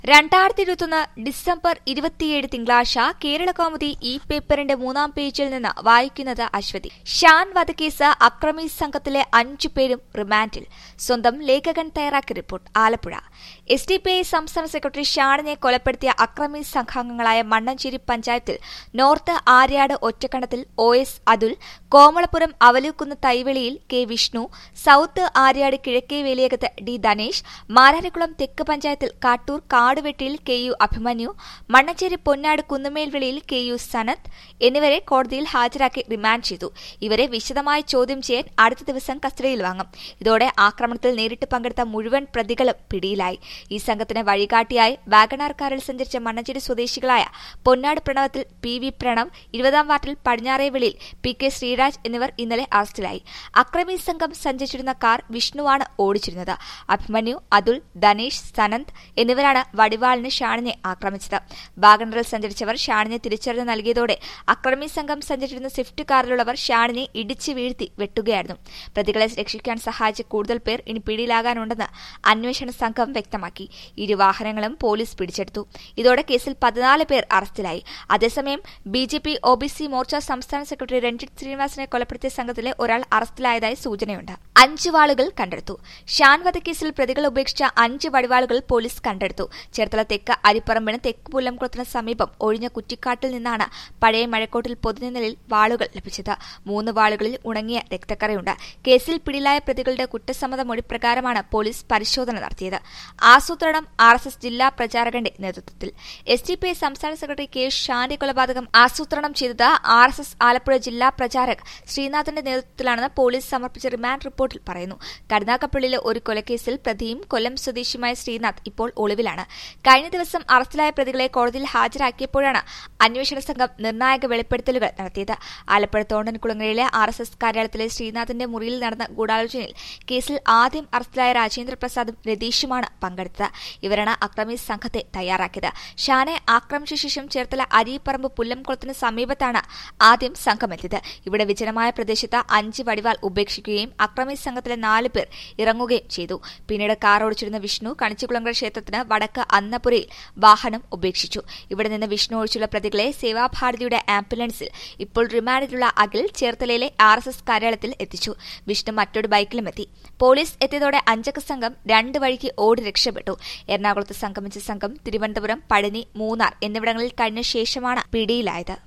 രണ്ടായിരത്തി ഇരുപത്തൊന്ന് ഡിസംബർ ഇരുപത്തിയേഴ് തിങ്കളാഴ്ച കേരള കൗമുദി ഈ പേപ്പറിന്റെ മൂന്നാം പേജിൽ നിന്ന് വായിക്കുന്നത് അശ്വതി ഷാൻ വധക്കേസ് അക്രമി സംഘത്തിലെ അഞ്ചു പേരും റിമാൻഡിൽ സ്വന്തം ലേഖകൻ തയ്യാറാക്കിയ report Alappuzha S D P I സംസ്ഥാന സെക്രട്ടറി ഷാനിനെ കൊലപ്പെടുത്തിയ അക്രമി സംഘാംഗങ്ങളായ മണ്ണഞ്ചേരി പഞ്ചായത്തിൽ നോർത്ത് ആര്യാട് ഒറ്റക്കണത്തിൽ ഒ എസ് അതുൽ കോമളപുരം അവലൂക്കുന്ന് തൈവെളിയിൽ കെ വിഷ്ണു സൌത്ത് ആര്യാട് കിഴക്കേ വേലിയകത്ത് ഡി ധനേഷ് മാരാരിക്കുളം തെക്ക് പഞ്ചായത്തിൽ കാട്ടൂർ കാടുവെട്ടിയിൽ കെ യു അഭിമന്യു മണ്ണച്ചേരി പൊന്നാട് കുന്നുമേൽവിളിയിൽ കെ യു സനത്ത് എന്നിവരെ കോടതിയിൽ ഹാജരാക്കി റിമാൻഡ് ചെയ്തു ഇവരെ വിശദമായി ചോദ്യം ചെയ്യാൻ അടുത്ത ദിവസം കസ്റ്റഡിയിൽ വാങ്ങും ഇതോടെ ആക്രമണത്തിൽ നേരിട്ട് പങ്കെടുത്ത മുഴുവൻ പ്രതികളും പിടിയിലായി ഈ സംഘത്തിന് വഴികാട്ടിയായി വാഗണാർ കാറിൽ സഞ്ചരിച്ച മണ്ണഞ്ചേരി സ്വദേശികളായ പൊന്നാട് പ്രണവത്തിൽ പി വി പ്രണവ് ഇരുപതാം വാർഡിൽ പടിഞ്ഞാറേവിളിയിൽ പി കെ ശ്രീരാജ് എന്നിവർ ഇന്നലെ അറസ്റ്റിലായി അക്രമി സംഘം സഞ്ചരിച്ചിരുന്ന കാർ വിഷ്ണുവാണ് ഓടിച്ചിരുന്നത് അഭിമന്യു അതുൽ ധനേഷ് സനന്ത് എന്നിവരാണ് വടിവാളിന് ഷാണിനെ ആക്രമിച്ചത് വാഗണറിൽ സഞ്ചരിച്ചവർ ഷാണിനെ തിരിച്ചറിഞ്ഞ് നൽകിയതോടെ അക്രമി സംഘം സഞ്ചരിച്ചിരുന്ന സ്വിഫ്റ്റ് കാറിലുള്ളവർ ഷാണിനെ ഇടിച്ചു വീഴ്ത്തി വെട്ടുകയായിരുന്നു പ്രതികളെ രക്ഷിക്കാൻ സഹായിച്ച കൂടുതൽ പേർ ഇനി പിടിയിലാകാനുണ്ടെന്ന് അന്വേഷണ സംഘം വ്യക്തമാക്കി ഇരു വാഹനങ്ങളും പോലീസ് പിടിച്ചെടുത്തു ഇതോടെ കേസിൽ പതിനാല് പേർ അറസ്റ്റിലായി അതേസമയം B J P O B C Morcha സംസ്ഥാന സെക്രട്ടറി രഞ്ജിത്ത് ശ്രീനിവാസനെ കൊലപ്പെടുത്തിയ സംഘത്തിലെ ഒരാൾ അറസ്റ്റിലായതായി സൂചനയുണ്ട് അഞ്ച് വാളുകൾ കണ്ടെടുത്തു ഷാൻ വധക്കേസിൽ പ്രതികൾ ഉപേക്ഷിച്ച അഞ്ച് വടിവാളുകൾ പോലീസ് കണ്ടെടുത്തു ചേർത്തല തെക്ക് അരിപ്പറമ്പിന് തെക്ക് പുല്ലംകുളത്തിന് സമീപം ഒഴിഞ്ഞ കുറ്റിക്കാട്ടിൽ നിന്നാണ് പഴയ മഴക്കോട്ടിൽ പൊതിഞ്ഞ നിലയിൽ വാളുകൾ ലഭിച്ചത് മൂന്ന് വാളുകളിൽ ഉണങ്ങിയ രക്തക്കറയുണ്ട് കേസിൽ പിടിയിലായ പ്രതികളുടെ കുറ്റസമ്മത മൊഴി പ്രകാരമാണ് പോലീസ് പരിശോധന നടത്തിയത് ആസൂത്രണം ആർ എസ് എസ് ജില്ലാ പ്രചാരകന്റെ നേതൃത്വത്തിൽ എസ് ഡി പി ഐ സംസ്ഥാന സെക്രട്ടറി കെ ഷാന്റെ കൊലപാതകം ആസൂത്രണം ചെയ്തത് ആർ എസ് എസ് ആലപ്പുഴ ജില്ലാ പ്രചാരക് ശ്രീനാഥിന്റെ നേതൃത്വത്തിലാണെന്ന് പോലീസ് സമർപ്പിച്ച റിമാൻഡ് റിപ്പോർട്ടിൽ പറയുന്നു കരുനാഗപ്പള്ളിയിലെ ഒരു കൊലക്കേസിൽ പ്രതിയും കൊല്ലം സ്വദേശിയുമായ ശ്രീനാഥ് ഇപ്പോൾ ഒളിവിലാണ് കഴിഞ്ഞ ദിവസം അറസ്റ്റിലായ പ്രതികളെ കോടതിയിൽ ഹാജരാക്കിയപ്പോഴാണ് അന്വേഷണ സംഘം നിർണായക വെളിപ്പെടുത്തലുകൾ നടത്തിയത് ആലപ്പുഴ തോണ്ടൻകുളങ്ങരയിലെ ആർ എസ് എസ് കാര്യാലയത്തിലെ ശ്രീനാഥിന്റെ മുറിയിൽ നടന്ന ഗൂഢാലോചനയിൽ കേസിൽ ആദ്യം അറസ്റ്റിലായ രാജേന്ദ്ര പ്രസാദും രതീഷുമാണ് പങ്കെടുത്തത് ഇവരാണ് അക്രമി സംഘത്തെ തയ്യാറാക്കിയത് ഷാനെ ആക്രമിച്ച ശേഷം ചേർത്തല അരിപ്പറമ്പ് പുല്ലംകുളത്തിന് സമീപത്താണ് ആദ്യം സംഘമെത്തിയത് ഇവിടെ വിജനമായ പ്രദേശത്ത് അഞ്ച് വടിവാൾ ഉപേക്ഷിക്കുകയും അക്രമി സംഘത്തിലെ നാല് പേർ ഇറങ്ങുകയും ചെയ്തു പിന്നീട് കാർ ഓടിച്ചിരുന്ന വിഷ്ണു കണിച്ചുകുളങ്ങര ക്ഷേത്രത്തിന് വടക്ക് അന്നപുരയിൽ വാഹനം ഉപേക്ഷിച്ചു ഇവിടെ നിന്ന് വിഷ്ണു ഒഴിച്ചുള്ള പ്രതികളെ സേവാഭാരതിയുടെ ആംബുലൻസിൽ ഇപ്പോൾ റിമാൻഡിലുള്ള അഖിൽ ചേർത്തലയിലെ ആർ എസ് എസ് കാര്യാലയത്തിൽ എത്തിച്ചു വിഷ്ണു മറ്റൊരു ബൈക്കിലും എത്തി പോലീസ് എത്തിയതോടെ അഞ്ചക്ക സംഘം രണ്ട് വഴിക്ക് ഓടി രക്ഷപ്പെട്ടു എറണാകുളത്ത് സംഗമിച്ച സംഘം തിരുവനന്തപുരം പഴനി മൂന്നാർ എന്നിവിടങ്ങളിൽ കഴിഞ്ഞ ശേഷമാണ് പിടിയിലായത്